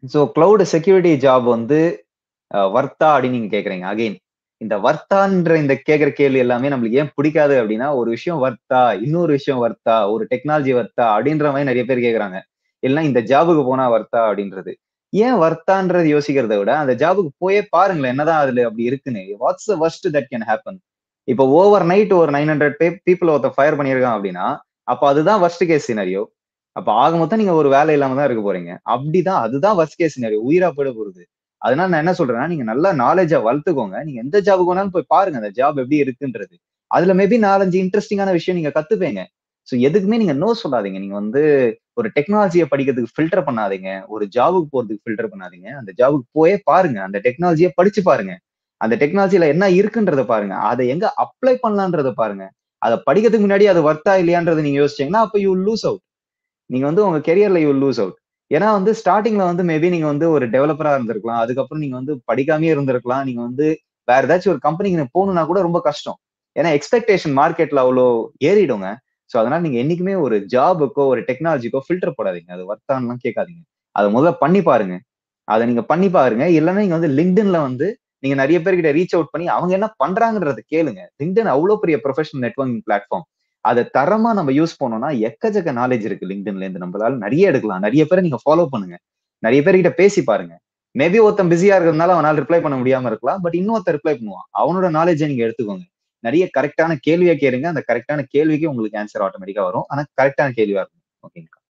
so cloud security job வந்து வர்த்தா அப்படின்னு நீங்க கேக்குறீங்க அகைன் இந்த வர்த்தான்ற இந்த கேக்குற கேள்வி எல்லாமே நம்மளுக்கு ஏன் பிடிக்காது அப்படின்னா ஒரு விஷயம் வர்த்தா இன்னொரு விஷயம் வர்த்தா ஒரு டெக்னாலஜி வர்த்தா அப்படின்ற மாதிரி நிறைய பேர் கேக்குறாங்க இல்லைன்னா இந்த ஜாபுக்கு போனா வர்த்தா அப்படின்றது ஏன் வர்த்தான்றது யோசிக்கிறத விட அந்த ஜாபுக்கு போயே பாருங்களேன் என்னதான் அதுல அப்படி இருக்குன்னு what's the worst that can happen இப்போ ஓவர் நைட் ஒரு நைன் ஹண்ட்ரட் பே பீப்புள் ஒருத்த ஃபயர் பண்ணியிருக்கான் அப்படின்னா அப்ப அதுதான் வர்ஸ்ட் கேஸ் சினாரியோ அப்ப ஆக மொத்தம் நீங்க ஒரு வேலை இல்லாம தான் இருக்க போறீங்க அப்படிதான் அதுதான் வர்ஸ்ட் கேஸ் சினாரியோ உயிரா போயிட போகுது அதனால நான் என்ன சொல்றேன்னா நீங்க நல்லா நாலேஜா வளர்த்துக்கோங்க நீங்க எந்த ஜாபுக்கு வேணாலும் போய் பாருங்க அந்த ஜாப் எப்படி இருக்குன்றது அதுல மேபி நாலஞ்சு இன்ட்ரெஸ்டிங்கான விஷயம் நீங்க கத்துப்பீங்க ஸோ எதுக்குமே நீங்க நோ சொல்லாதீங்க நீங்க வந்து ஒரு டெக்னாலஜியை படிக்கிறதுக்கு ஃபில்டர் பண்ணாதீங்க ஒரு ஜாபுக்கு போறதுக்கு ஃபில்டர் பண்ணாதீங்க அந்த ஜாபுக்கு போயே பாருங்க அந்த டெக்னாலஜியை படிச்சு பாருங்க அந்த டெக்னாலஜில என்ன இருக்குன்றத பாருங்க அதை எங்க அப்ளை பண்ணலான்றத பாருங்க அதை படிக்கிறதுக்கு முன்னாடி அது வர்த்தா இல்லையான்றது நீங்க யோசிச்சீங்கன்னா அப்ப யூ லூஸ் அவுட் நீங்க வந்து உங்க கெரியர்ல யூ லூஸ் அவுட் ஏன்னா வந்து ஸ்டார்டிங்ல வந்து மேபி நீங்க வந்து ஒரு டெவலப்பரா இருந்திருக்கலாம் அதுக்கப்புறம் நீங்க வந்து படிக்காமே இருந்திருக்கலாம் நீங்க வந்து வேற ஏதாச்சும் ஒரு கம்பெனிக்கு போகணும்னா கூட ரொம்ப கஷ்டம் ஏன்னா எக்ஸ்பெக்டேஷன் மார்க்கெட்ல அவ்வளோ ஏறிடுங்க ஸோ அதனால நீங்க என்னைக்குமே ஒரு ஜாபுக்கோ ஒரு டெக்னாலஜிக்கோ ஃபில்டர் போடாதீங்க அது வர்த்தான்லாம் கேட்காதீங்க அதை முதல்ல பண்ணி பாருங்க அதை நீங்க பண்ணி பாருங்க இல்லைன்னா நீங்க வந்து லிங்க்டின்ல வந்து நீங்க நிறைய பேர்கிட்ட ரீச் அவுட் பண்ணி அவங்க என்ன பண்றாங்கன்றத கேளுங்க லிங்க்டின் அவ்வளோ பெரிய ப்ரொஃபஷனல் நெட்ஒர்க்கிங் பிளாட்ஃபார்ம் அதை தரமா நம்ம யூஸ் பண்ணோம்னா எக்கச்சக்க நாலேஜ் இருக்கு லிங்க்டின்ல இருந்து நம்மளால நிறைய எடுக்கலாம் நிறைய பேரை நீங்க ஃபாலோ பண்ணுங்க நிறைய பேர்கிட்ட பேசி பாருங்க மேபி ஒருத்தன் பிஸியா இருக்கிறதுனால அவனால ரிப்ளை பண்ண முடியாம இருக்கலாம் பட் இன்னொருத்தர் ரிப்ளை பண்ணுவான் அவனோட நாலேஜை நீங்க எடுத்துக்கோங்க நிறைய கரெக்டான கேள்வியை கேளுங்க அந்த கரெக்டான கேள்விக்கு உங்களுக்கு ஆன்சர் ஆட்டோமேட்டிக்கா வரும் ஆனா கரெக்டான கேள்வியா இருக்கும் ஓகேங்களா